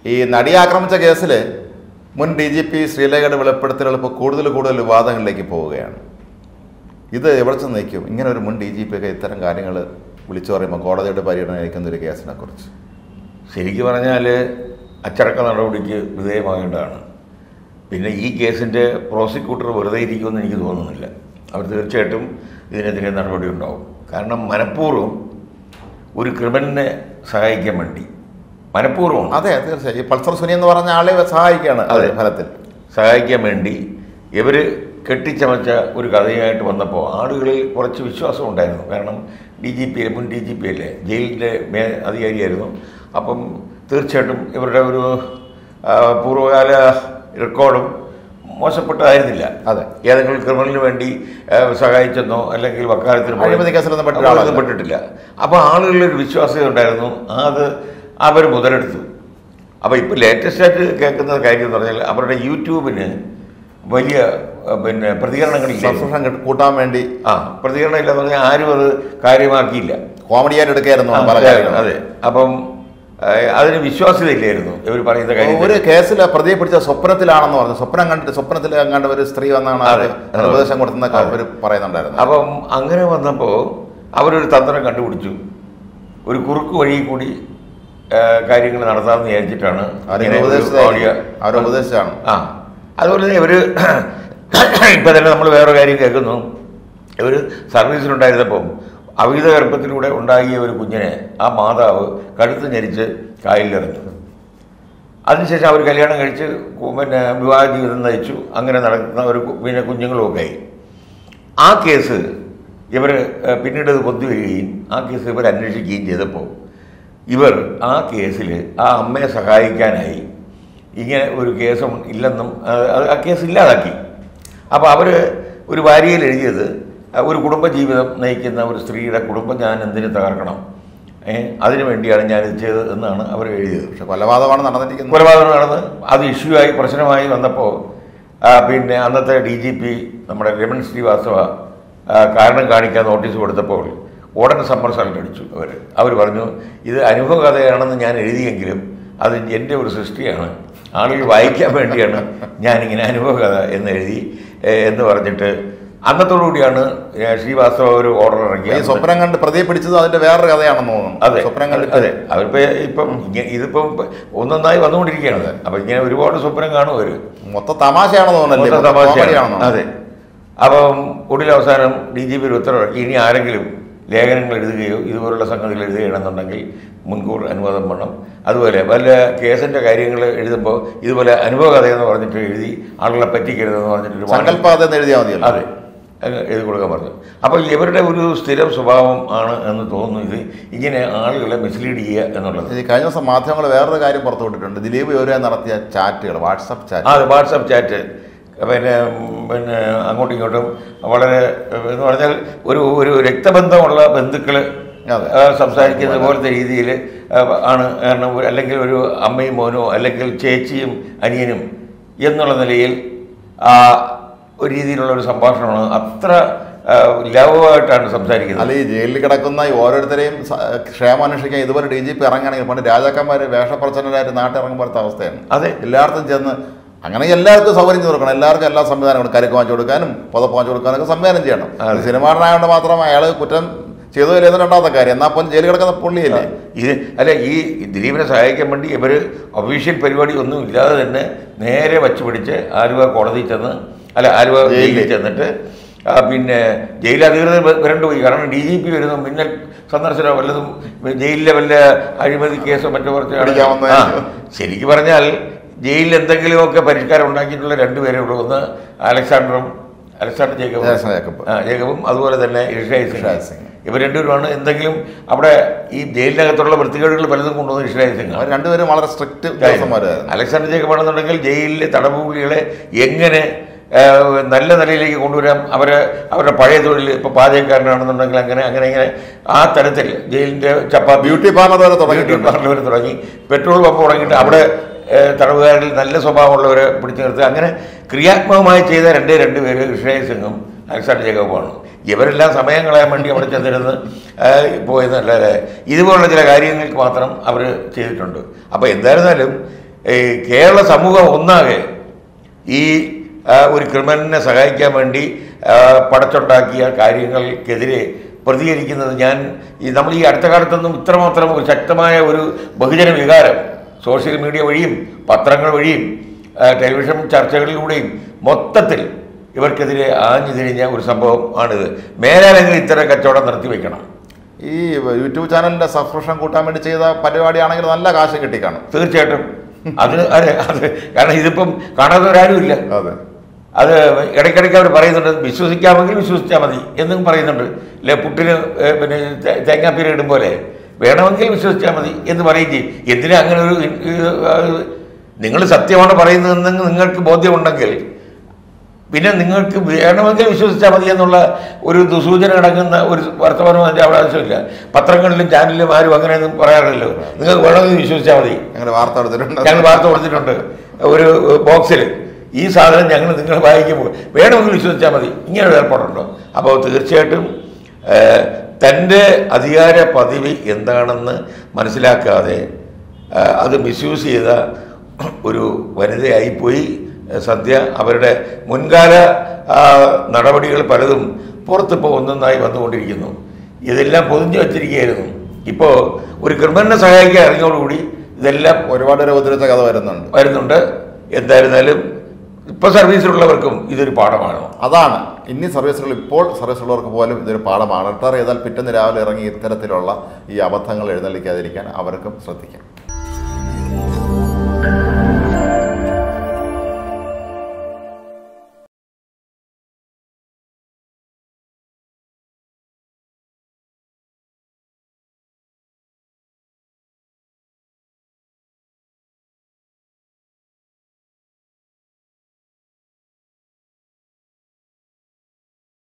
ഈ നടിയെ ആക്രമിച്ച കേസിൽ മുൻ ഡി ജി പി ശ്രീലേഖയുടെ വെളിപ്പെടുത്തലുകൾ ഇപ്പോൾ കൂടുതൽ കൂടുതൽ വിവാദങ്ങളിലേക്ക് പോവുകയാണ് ഇത് എവിടെ ചെന്ന് നിൽക്കും ഇങ്ങനെ ഒരു മുൻ ഡി ജി പി ഒക്കെ ഇത്തരം കാര്യങ്ങൾ വിളിച്ചു പറയുമ്പോൾ കോടതിയുടെ പരിഗണന അയക്കുന്ന ഒരു കേസിനെ കുറിച്ച് ശരിക്കും പറഞ്ഞാൽ അച്ചടക്ക നടപടിക്ക് വിധേയമാകേണ്ടതാണ് പിന്നെ ഈ കേസിൻ്റെ പ്രോസിക്യൂട്ടർ വെറുതെ ഇരിക്കുമെന്ന് എനിക്ക് തോന്നുന്നില്ല അവർ തീർച്ചയായിട്ടും ഇതിനെതിരെ നടപടി ഉണ്ടാവും കാരണം മനഃപൂർവ്വം ഒരു ക്രിമിനലിനെ സഹായിക്കാൻ വേണ്ടി മനഃപൂർവ്വം അതെ തീർച്ചയായും ഈ പൾസർ സുനി എന്ന് പറഞ്ഞ ആളെ സഹായിക്കുകയാണ് അതെ ഫലത്തിൽ സഹായിക്കാൻ വേണ്ടി ഇവർ കെട്ടിച്ചമച്ച ഒരു കഥയായിട്ട് വന്നപ്പോൾ ആളുകളിൽ കുറച്ച് വിശ്വാസം ഉണ്ടായിരുന്നു കാരണം ഡി ജി പി മുൻ ഡി ജി പി അല്ലേ ജയിലിൻ്റെ മേ അധികാരിയായിരുന്നു അപ്പം തീർച്ചയായിട്ടും ഇവരുടെ ഒരു ആ, പൂർവ്വകാല റെക്കോർഡും മോശപ്പെട്ടതായിരുന്നില്ല അതെ. ഏതെങ്കിലും ക്രിമിനലിന് വേണ്ടി ആ, സഹായിച്ചെന്നോ അല്ലെങ്കിൽ വക്കാലത്തിന് പോയി- അഴിമതി കേസിലൊന്നും പെട്ട അതൊന്നും ആളല്ല. പെട്ടിട്ടില്ല അപ്പോൾ ആളുകളിൽ ഒരു വിശ്വാസ്യത ഉണ്ടായിരുന്നു അത് അവർ മുതലെടുത്തു അപ്പോൾ ഇപ്പോൾ ലേറ്റസ്റ്റ് ആയിട്ട് കേൾക്കുന്ന കാര്യം എന്ന് പറഞ്ഞാൽ അവരുടെ യൂട്യൂബിന് വലിയ അഹ്, പിന്നെ പ്രതികരണങ്ങളില്ല സബ്സ്ക്രിപ്ഷൻ കിട്ട- കൂട്ടാൻ വേണ്ടി ആ പ്രതികരണം ഇല്ലെന്ന് പറഞ്ഞാൽ ആരും അത് കാര്യമാക്കിയില്ല കോമഡിയായിട്ട് എടുക്കായിരുന്നു ആ, പല അതെ, കാര്യങ്ങളും അതെ അപ്പം അഹ്, അതിന് വിശ്വാസ്യത ഇല്ലായിരുന്നു ഇവർ പറയുന്ന കാര്യം ഒരു കേസിൽ പ്രതിയെ പിടിച്ച സ്വപ്നത്തിലാണെന്ന് പറഞ്ഞു സ്വപ്നം കണ്ടിട്ട് സ്വപ്നത്തിൽ കണ്ട ഒരു സ്ത്രീ വന്നാണ് അതെ. അത് ഉപദേശം കൊടുത്തെന്നൊക്കെ അവർ പറയുന്നുണ്ടായിരുന്നു അപ്പം അങ്ങനെ വന്നപ്പോൾ അവരൊരു തന്ത്രം കണ്ടുപിടിച്ചു ഒരു കുറുക്ക് വഴി കൂടി കാര്യങ്ങൾ നടത്താമെന്ന് വിചാരിച്ചിട്ടാണ് അവരെ ഇങ്ങനെ ഒരു ഉപദേശിച്ചതായിരിക്കും. audio- അവരെ ഉപദേശിച്ചാണ് ആ അതുപോലെ തന്നെ ഇവർ ഇപ്പം തന്നെ നമ്മൾ വേറെ കാര്യം കേൾക്കുന്നു ഇവർ സർവീസിലുണ്ടായിരുന്നപ്പം അവിഹിത ഗർഭത്തിലൂടെ ഉണ്ടാകിയ ഒരു കുഞ്ഞിനെ ആ മാതാവ് കഴുത്ത് ഞെരിച്ച് കായലിലിറങ്ങി അതിനുശേഷം അവർ കല്യാണം കഴിച്ച് കു- പിന്നെ വിവാഹ ജീവിതം നയിച്ചു അങ്ങനെ നടക്കുന്ന ഒരു കു- പിന്നെ കുഞ്ഞുങ്ങളുമൊക്കെ ആയി ആ കേസ് ഇവർ പിന്നീട് അത് കൊണ്ടുവരികയും ആ കേസ് ഇവർ അന്വേഷിക്കുകയും ചെയ്തപ്പോൾ ഇവർ ആ കേസിൽ ആ അമ്മയെ സഹായിക്കാനായി ഇങ്ങനെ ഒരു കേസും ഇല്ലെന്നും അത് അത് ആ കേസ് ഇല്ലാതാക്കി അപ്പോൾ അവർ ഒരു വാരികയിൽ എഴുതിയത് ആ, ഒരു കുടുംബജീവിതം നയിക്കുന്ന ഒരു സ്ത്രീയുടെ കുടുംബം ഞാൻ എന്തിനു തകർക്കണം ഏ അതിനു വേണ്ടിയാണ് ഞാനിത് ചെയ്തത് എന്നാണ് അവർ എഴുതിയത് പക്ഷെ കൊലപാതകമാണ് നടന്നിരിക്കുന്നത് കൊലപാതകം നടന്ന് അത് ഇഷ്യൂ ആയി പ്രശ്നമായി വന്നപ്പോൾ ആ, പിന്നെ അന്നത്തെ ഡി ജി പി നമ്മുടെ രമൺ ശ്രീവാസ്തവ ആ, കാരണം കാണിക്കാൻ നോട്ടീസ് കൊടുത്തപ്പോൾ ഉടൻ സമ്മർശനം അടിച്ചു അവർ അവർ പറഞ്ഞു ഇത് അനുഭവ കഥയാണെന്ന് ഞാൻ എഴുതിയെങ്കിലും അത് എൻ്റെ ഒരു സൃഷ്ടിയാണ് ആളുകൾ വായിക്കാൻ വേണ്ടിയാണ് ഞാനിങ്ങനെ അനുഭവ കഥ എന്ന് എഴുതി ഏ, എന്ന് പറഞ്ഞിട്ട് അന്നത്തോടുകൂടിയാണ് ഏ, ശ്രീവാസ്തവ ഒരു ഓർഡർ ഈ ഇറങ്ങിയത് സ്വപ്നം കണ്ട് പ്രതിയെ പിടിച്ചത് അതിന്റെ വേറൊരു കഥയാണെന്ന് തോന്നുന്നു അതെ സ്വപ്നം കണ്ടിട്ട് അതെ അവരിപ്പോ ഇപ്പം ഇങ്ങനെ ഇതിപ്പം ഒന്നൊന്നായി വന്നുകൊണ്ടിരിക്കുകയാണ് അപ്പൊ ഇങ്ങനെ ഒരുപാട് സ്വപ്നം കാണും അവര് മൊത്തം തമാശയാണെന്ന് തോന്നുന്നല്ലേ മൊത്തം മൊത്തം തമാശയാണ്. കോമഡിയാണെന്ന് അതെ അപ്പം ഒടുവിൽ അവസാനം ഡി ജി പി ഒരു ഉത്തരവിറക്കി ഇനി ആരെങ്കിലും ലേഖനങ്ങൾ എഴുതുകയോ ഇതുപോലുള്ള സംഗതികൾ എഴുതുകയാണെന്നുണ്ടെങ്കിൽ മുൻകൂർ അനുവാദം വേണം അതുപോലെ വല്ല കേസിന്റെ കാര്യങ്ങൾ എഴുതുമ്പോൾ ഇതുപോലെ അനുഭവ കഥയെന്ന് പറഞ്ഞിട്ട് എഴുതി ആളുകളെ പറ്റിക്കരുതെന്ന് പറഞ്ഞിട്ട് ഒരു warning- സങ്കല്പകഥ എന്ന് എഴുതിയാൽ മതിയല്ലോ അതെ അങ്ങ് എഴുതി കൊടുക്കാൻ പറഞ്ഞു അപ്പോൾ ഇവരുടെ ഒരു സ്ഥിരം സ്വഭാവം ആണ് എന്ന് തോന്നുന്നു ഇത് ഇങ്ങനെ ആളുകളെ മിസ്ലീഡ് ചെയ്യുക എന്നുള്ളത് ഈ കഴിഞ്ഞ ദിവസം മാധ്യമങ്ങൾ വേറൊരു കാര്യം പുറത്തുവിട്ടിട്ടുണ്ട് ദിലീപ് യോര നടത്തിയ ചാറ്റുകൾ വാട്സപ്പ് ചാറ്റ് ആ വാട്സപ്പ് ചാറ്റ് പിന്നെ ഉം, പിന്നെ അങ്ങോട്ടും ഇങ്ങോട്ടും വളരെ ഏഹ്, എന്ന് പറഞ്ഞാൽ ഒരു ഒരു രക്തബന്ധമുള്ള ബന്ധുക്കൾ അതെ. സംസാരിക്കുന്ന പോലത്തെ രീതിയിൽ ആണ് കാരണം ഒരു- അല്ലെങ്കിൽ ഒരു അമ്മയും മോനോ അല്ലെങ്കിൽ ചേച്ചിയും അനിയനും എന്നുള്ള നിലയിൽ ആ ഒരു രീതിയിലുള്ള ഒരു സംഭാഷണമാണ് അത്ര ലവമായിട്ടാണ് സംസാരിക്കുന്നത് അല്ല ഈ ജയിലിൽ കിടക്കുന്ന ഈ ഓരോരുത്തരെയും സ- ക്ഷേമം അന്വേഷിക്കാൻ ഇതുപോലെ ഡി ജി പി ഇറങ്ങുകയാണെങ്കിൽ പണ്ട് രാജാക്കന്മാർ വേഷപ്രച്ഛന്നരായിട്ട് നാട്ടിൽ ഇറങ്ങുമ്പോഴത്തെ അവസ്ഥയാണ് അതെ എല്ലായിടത്തും ചെന്ന് അങ്ങനെ എല്ലാവർക്കും സൗകര്യം ചെയ്ത് കൊടുക്കണം എല്ലാവർക്കും എല്ലാ സംവിധാനങ്ങളും കരുക്ക് വാങ്ങിച്ചു കൊടുക്കാനും പുതപ്പ് വാങ്ങിച്ചു കൊടുക്കാനൊക്കെ സംവിധാനം ചെയ്യണം അതെ. സിനിമാടനായതുകൊണ്ട് മാത്രം അയാൾ കുറ്റം ചെയ്തു ഇല്ലെന്ന് രണ്ടാമത്തെ കാര്യം എന്നാൽ പോലും ജയിലിൽ കിടക്കുന്ന പുള്ളിയല്ലേ ഇത് അല്ല ഈ ദിലീപിനെ സഹായിക്കാൻ വേണ്ടി ഇവർ ഒഫീഷ്യൽ പരിപാടി ഒന്നും ഇല്ലാതെ തന്നെ നേരെ വച്ച് പിടിച്ച് ആലുവ കോടതിയിൽ ചെന്ന് അല്ല ആലുവ ജയിലിൽ. ജയിലിൽ ചെന്നിട്ട് ആ, പിന്നെ ജയിൽ അധികൃതർ വ- വരണ്ടു പോയി കാരണം ഡി ജി പി വരുന്നു മിന്നൽ സന്ദർശനമോ വല്ലതും ജയിലിലെ വല്ല അഴിമതി കേസോ മറ്റോ കുറച്ച് പിടിക്കാൻ ആ, വന്നതായിരിക്കും. ശരിക്കും പറഞ്ഞാൽ ജയിലിൽ എന്തെങ്കിലുമൊക്കെ പരിഷ്കാരം ഉണ്ടാക്കിയിട്ടുള്ള രണ്ടുപേരേ ഉള്ളൂ ഒന്ന് അലക്സാണ്ടറും അലക്സാണ്ടർ ജേക്കബും ജേസൺ ജേക്കബ്. ആ, ജേക്കബും അതുപോലെ തന്നെ ഇർഷായി ഇർഷാദ് സിംഗ് സിംഗ്. ഇവർ രണ്ടുപേരുമാണ് എന്തെങ്കിലും അവിടെ ഈ ജയിലിനകത്തുള്ള വൃത്തികേടുകൾ പലതും കൊണ്ടുവന്ന് ഇഷ്ടായി സിംഗ് അവർ രണ്ടുപേരും വളരെ സ്ട്രിക്റ്റ് ഉദ്യോഗസ്ഥന്മാരായിരുന്നു അലക്സാണ്ടർ ജേക്കബാണെന്നുണ്ടെങ്കിൽ ജയിലിലെ തടവുപുള്ളികളെ എങ്ങനെ ആ, നല്ല നിലയിലേക്ക് കൊണ്ടുവരാം അവരെ അവരുടെ പഴയ തൊഴിൽ ഇപ്പോൾ പാചകക്കാരനാണെന്നുണ്ടെങ്കിൽ അങ്ങനെ അങ്ങനെ ഇങ്ങനെ ആ തരത്തിൽ ജയിലിൻ്റെ ചപ്പാത്തി ബ്യൂട്ടി പാർലർ വരെ ബ്യൂട്ടി തുടങ്ങിയിട്ടുണ്ട് പാർലർ തുടങ്ങി പെട്രോൾ പമ്പ് തുടങ്ങിയിട്ട് അവിടെ ഏ, തടവുകാരിൽ നല്ല സ്വഭാവമുള്ളവരെ പിടിച്ചു നിർത്തുക അങ്ങനെ ക്രിയാത്മകമായി ചെയ്ത രണ്ടേ രണ്ട് പേര് ഇഷ്ണയ സിംഗും അലക്സാണ്ടർ ജേക്കബുമാണ് ഇവരെല്ലാം സമയം കളയാൻ വേണ്ടി അവിടെ ചെന്നിരുന്ന് ഏ, പോയെന്നല്ലാതെ ഇതുപോലുള്ള ചില കാര്യങ്ങൾക്ക് മാത്രം അവർ ചെയ്തിട്ടുണ്ട് അപ്പോൾ എന്തായിരുന്നാലും ഈ കേരള സമൂഹം ഒന്നാകെ ഈ ആ, ഒരു ക്രിമിനലിനെ സഹായിക്കാൻ വേണ്ടി ആ, പടച്ചുണ്ടാക്കിയ കാര്യങ്ങൾക്കെതിരെ പ്രതികരിക്കുന്നത് ഞാൻ ഈ നമ്മൾ ഈ അടുത്ത കാലത്തൊന്നും ഇത്രമാത്രം ഒരു ശക്തമായ ഒരു ബഹുജന വികാരം സോഷ്യൽ മീഡിയ വഴിയും പത്രങ്ങൾ വഴിയും ആ, ടെലിവിഷൻ ചർച്ചകളിലൂടെയും മൊത്തത്തിൽ ഇവർക്കെതിരെ ആഞ്ഞു തിരിഞ്ഞ ഒരു സംഭവം ആണിത് മേലാലെങ്കിൽ ഇത്തരം കച്ചവടം നിർത്തിവെക്കണം ഈ യൂട്യൂബ് ചാനലിന്റെ സബ്സ്ക്രിപ്ഷൻ കൂട്ടാൻ വേണ്ടി ചെയ്ത പരിപാടിയാണെങ്കിൽ നല്ല കാശ് കിട്ടിക്കാണും തീർച്ചയായിട്ടും അതിന് അതെ അത് കാരണം ഇതിപ്പം കാണാത്തവരാരും ഇല്ല അതെ അത് ഇടയ്ക്കിടയ്ക്ക് അവർ പറയുന്നുണ്ട് വിശ്വസിക്കാമെങ്കിൽ വിശ്വസിച്ചാൽ മതി എന്നും പറയുന്നുണ്ട് അല്ലെ പുട്ടിന് ഏ, പിന്നെ തേ- തേങ്ങാപ്പീര ഇടും പോലെ വേണമെങ്കിൽ വിശ്വസിച്ചാൽ മതി എന്ന് പറയും ചെയ്യും എന്തിനാ അങ്ങനെ ഒരു നിങ്ങൾ സത്യമാണ് പറയുന്നതെന്ന് നിങ്ങൾക്ക് ബോധ്യമുണ്ടെങ്കിൽ പിന്നെ നിങ്ങൾക്ക് വേണമെങ്കിൽ വിശ്വസിച്ചാൽ മതി എന്നുള്ള ഒരു ദുസൂചന അടങ്ങുന്ന ഒരു വർത്തമാനം അതിൻ്റെ അവിടെ ആവശ്യമില്ല പത്രങ്ങളിലും ചാനലിലും ആരും അങ്ങനെയൊന്നും പറയാറില്ലല്ലോ നിങ്ങൾക്ക് വേണമെങ്കിൽ വിശ്വസിച്ചാൽ മതി ഞങ്ങൾ വാർത്ത എടുത്തിട്ടുണ്ട് ഞങ്ങൾ വാർത്ത കൊടുത്തിട്ടുണ്ട് ഒരു ബോക്സിൽ ഈ സാധനം ഞങ്ങൾ നിങ്ങൾ വായിക്കുമ്പോൾ വേണമെങ്കിൽ വിശ്വസിച്ചാൽ മതി ഇങ്ങനെ ഒരു ഏർപ്പാടുണ്ടോ അപ്പോൾ തീർച്ചയായിട്ടും ഏഹ്, തൻ്റെ അധികാര പദവി എന്താണെന്ന് മനസ്സിലാക്കാതെ ഏഹ്, അത് മിസ്യൂസ് ചെയ്ത ഒരു വനിതയായിപ്പോയി ഏഹ്, സദ്യ അവരുടെ മുൻകാല ആ, നടപടികൾ പലതും പുറത്തിപ്പോൾ ഒന്നൊന്നായി വന്നുകൊണ്ടിരിക്കുന്നു ഇതെല്ലാം പൊതിഞ്ഞു വച്ചിരിക്കുകയായിരുന്നു ഇപ്പോൾ ഒരു ക്രിമിനലിനെ സഹായിക്കാൻ ഇറങ്ങിയോടുകൂടി ഇതെല്ലാം ഒരുപാട് ഒരു ഉദ്ധരിച്ച കഥ വരുന്നുണ്ട് വരുന്നുണ്ട് എന്തായിരുന്നാലും ഇപ്പൊ സർവീസിലുള്ളവർക്കും ഇതൊരു പാഠമാണ് അതാണ് ഇനി സർവീസുകൾ ഇപ്പോൾ സർവീസുള്ളവർക്ക് പോലും ഇതൊരു പാഠമാണ് റിട്ടയർ ചെയ്താൽ പിറ്റേന്ന് രാവിലെ ഇറങ്ങി ഇത്തരത്തിലുള്ള ഈ അബദ്ധങ്ങൾ എഴുന്നള്ളിക്കാതിരിക്കാൻ അവർക്കും ശ്രദ്ധിക്കാം